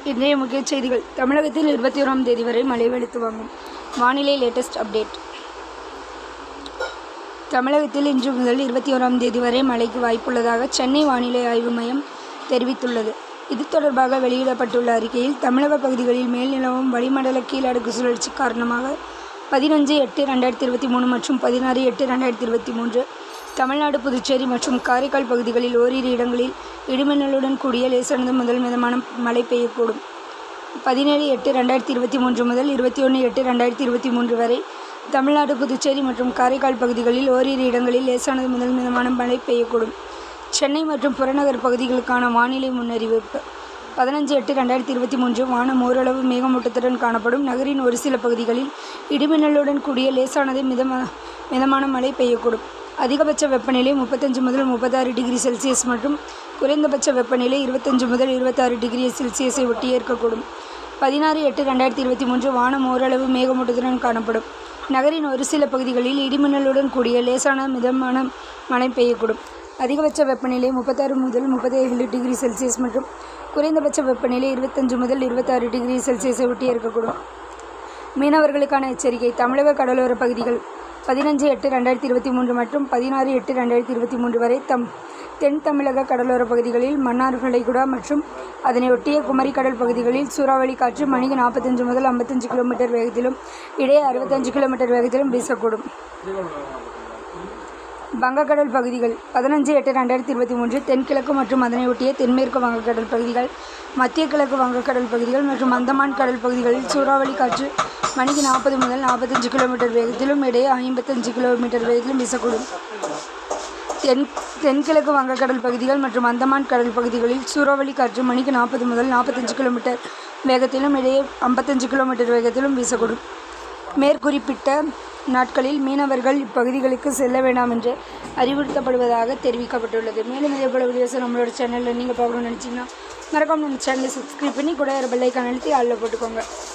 இன்றைய முக்கிய செய்திகள் தமிழகத்தில் இருபத்தி ஓராம் தேதி வரை மழை வெளுத்து வாங்கும் வானிலை லேட்டஸ்ட் அப்டேட் தமிழகத்தில் இன்று முதல் இருபத்தி ஓராம் தேதி வரை மழைக்கு வாய்ப்புள்ளதாக சென்னை வானிலை ஆய்வு மையம் தெரிவித்துள்ளது இது தொடர்பாக வெளியிடப்பட்டுள்ள அறிக்கையில் தமிழக பகுதிகளில் மேல் நிலவும் வளிமண்டல கீழடுக்கு சுழற்சி காரணமாக பதினஞ்சு எட்டு ரெண்டாயிரத்தி இருபத்தி மூணு மற்றும் பதினாறு எட்டு ரெண்டாயிரத்தி இருபத்தி மூன்று தமிழ்நாடு புதுச்சேரி மற்றும் காரைக்கால் பகுதிகளில் ஓரிரு இடங்களில் இடிமின்னலுடன் கூடிய லேசானது முதல் மிதமான மழை பெய்யக்கூடும் பதினேழு எட்டு ரெண்டாயிரத்தி இருபத்தி மூன்று முதல் இருபத்தி ஒன்று எட்டு ரெண்டாயிரத்தி இருபத்தி மூன்று வரை தமிழ்நாடு புதுச்சேரி மற்றும் காரைக்கால் பகுதிகளில் ஓரிரு இடங்களில் லேசானது முதல் மிதமான மழை பெய்யக்கூடும் சென்னை மற்றும் புறநகர் பகுதிகளுக்கான வானிலை முன்னறிவிப்பு பதினஞ்சு எட்டு ரெண்டாயிரத்தி இருபத்தி மூன்று வானம் ஓரளவு மேகமூட்டத்துடன் காணப்படும் நகரின் ஒரு சில பகுதிகளில் இடிமின்னலுடன் கூடிய லேசானது மிதமா மிதமான மழை பெய்யக்கூடும் அதிகபட்ச வெப்பநிலை முப்பத்தஞ்சு முதல் முப்பத்தாறு டிகிரி செல்சியஸ் மற்றும் குறைந்தபட்ச வெப்பநிலை இருபத்தஞ்சு முதல் இருபத்தாறு டிகிரி செல்சியஸை ஒட்டி இருக்கக்கூடும் பதினாறு எட்டு ரெண்டாயிரத்தி இருபத்தி மூன்று வானம் ஓரளவு மேகமூட்டத்துடன் காணப்படும் நகரின் ஒரு சில பகுதிகளில் இடிமின்னலுடன் கூடிய லேசான மிதமான மழை பெய்யக்கூடும் அதிகபட்ச வெப்பநிலை முப்பத்தாறு முதல் முப்பத்தேழு டிகிரி செல்சியஸ் மற்றும் குறைந்தபட்ச வெப்பநிலை இருபத்தஞ்சு முதல் இருபத்தாறு டிகிரி செல்சியஸை ஒட்டி இருக்கக்கூடும் மீனவர்களுக்கான எச்சரிக்கை தமிழக கடலோர பகுதிகள் பதினஞ்சு எட்டு ரெண்டாயிரத்தி இருபத்தி மூன்று மற்றும் பதினாறு எட்டு ரெண்டாயிரத்தி இருபத்தி மூன்று வரை தம் தென் தமிழக கடலோர பகுதிகளில் மன்னார் வளைகுடா மற்றும் அதனை ஒட்டிய குமரி கடல் பகுதிகளில் சூறாவளி காற்று மணிக்கு நாற்பத்தஞ்சு முதல் ஐம்பத்தஞ்சு கிலோமீட்டர் வேகத்திலும் இடையே அறுபத்தஞ்சு கிலோமீட்டர் வேகத்திலும் வீசக்கூடும் வங்கக்கடல் பகுதிகள் பதினஞ்சு எட்டு ரெண்டாயிரத்தி இருபத்தி மூன்று தென்கிழக்கு மற்றும் அதனை ஒட்டிய தென்மேற்கு வங்கக்கடல் பகுதிகள் மத்திய கிழக்கு வங்கக்கடல் பகுதிகள் மற்றும் அந்தமான் கடல் பகுதிகளில் சூறாவளி காற்று மணிக்கு நாற்பது முதல் நாற்பத்தஞ்சு கிலோமீட்டர் வேகத்திலும் இடையே ஐம்பத்தஞ்சு கிலோமீட்டர் வேகத்திலும் வீசக்கூடும் தென் தென்கிழக்கு வங்கக்கடல் பகுதிகள் மற்றும் அந்தமான் கடல் பகுதிகளில் சூறாவளி காற்று மணிக்கு நாற்பது முதல் நாற்பத்தஞ்சு கிலோமீட்டர் வேகத்திலும் இடையே ஐம்பத்தஞ்சு கிலோமீட்டர் வேகத்திலும் வீசக்கூடும் மேற்குறிப்பிட்ட நாட்களில் மீனவர்கள் இப்பகுதிகளுக்கு செல்ல வேண்டாம் என்று அறிவுறுத்தப்படுவதாக தெரிவிக்கப்பட்டுள்ளது மேலும் இதே போல வீடியோஸை நம்மளோட சேனலில் நீங்கள் பார்க்கணும்னு நினச்சிங்கன்னா மறக்காம நம்ம சேனலை சப்ஸ்கிரைப் பண்ணி கூட பெல்லைக்கான் அழுத்தி ஆளில் போட்டுக்கோங்க